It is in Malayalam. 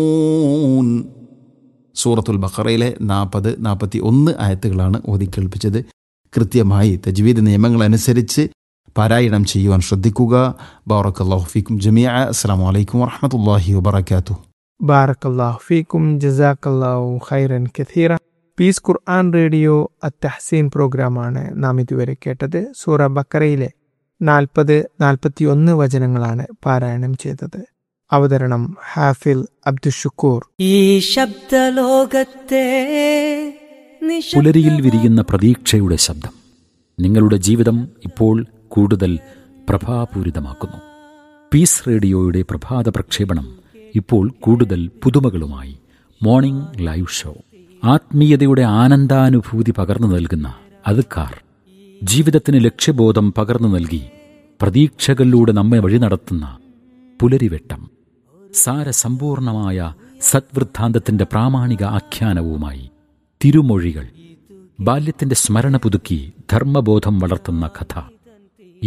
സൂറത്തുൽ ബഖറയിലെ നാൽപ്പത് നാൽപ്പത്തി ഒന്ന് ആയത്തുകളാണ് ഓതി കേൾപ്പിച്ചത് കൃത്യമായി തജ്വീദ് നിയമങ്ങൾ അനുസരിച്ച് പാരായണം ചെയ്യുവാൻ ശ്രദ്ധിക്കുക ബാറക്കല്ലാഹു ഫീക്കും ജമിയ അസ്സാം വലൈക്കും വറഹമത്തല്ലാഹി വബർക്കാത്തു ബാറക്കല്ലാഹു ഫീക്കും ജസാക്കല്ലാഹു ഖൈറൻ കഥീറ പീസ് ഖുർആൻ റേഡിയോ അത്തഹസീൻ പ്രോഗ്രാമാണ് നാം ഇതുവരെ കേട്ടത് സൂറ ബക്കറയിലെ നാൽപ്പത് നാൽപ്പത്തിയൊന്ന് വചനങ്ങളാണ് പാരായണം ചെയ്തത് അവതരണം ഹാഫിൽ അബ്ദുഷുക്കൂർ ഈ ശബ്ദലോകത്തെ നിശബ്ദ- പുലരിയിൽ വിരിയുന്ന പ്രതീക്ഷയുടെ ശബ്ദം നിങ്ങളുടെ ജീവിതം ഇപ്പോൾ കൂടുതൽ പ്രഭാപൂരിതമാക്കുന്നു പീസ് റേഡിയോയുടെ പ്രഭാത പ്രക്ഷേപണം ഇപ്പോൾ കൂടുതൽ പുതുമകളുമായി മോർണിംഗ് ലൈവ് ഷോ ആത്മീയതയുടെ ആനന്ദാനുഭൂതി പകർന്നു നൽകുന്ന അതുക്കാർ ജീവിതത്തിന് ലക്ഷ്യബോധം പകർന്നു നൽകി പ്രതീക്ഷകളിലൂടെ നമ്മെ വഴി നടത്തുന്ന പുലരിവെട്ടം സാരസമ്പൂർണമായ സദ്വൃദ്ധാന്തത്തിന്റെ പ്രാമാണിക ആഖ്യാനവുമായി തിരുമൊഴികൾ ബാല്യത്തിന്റെ സ്മരണ പുതുക്കി ധർമ്മബോധം വളർത്തുന്ന കഥ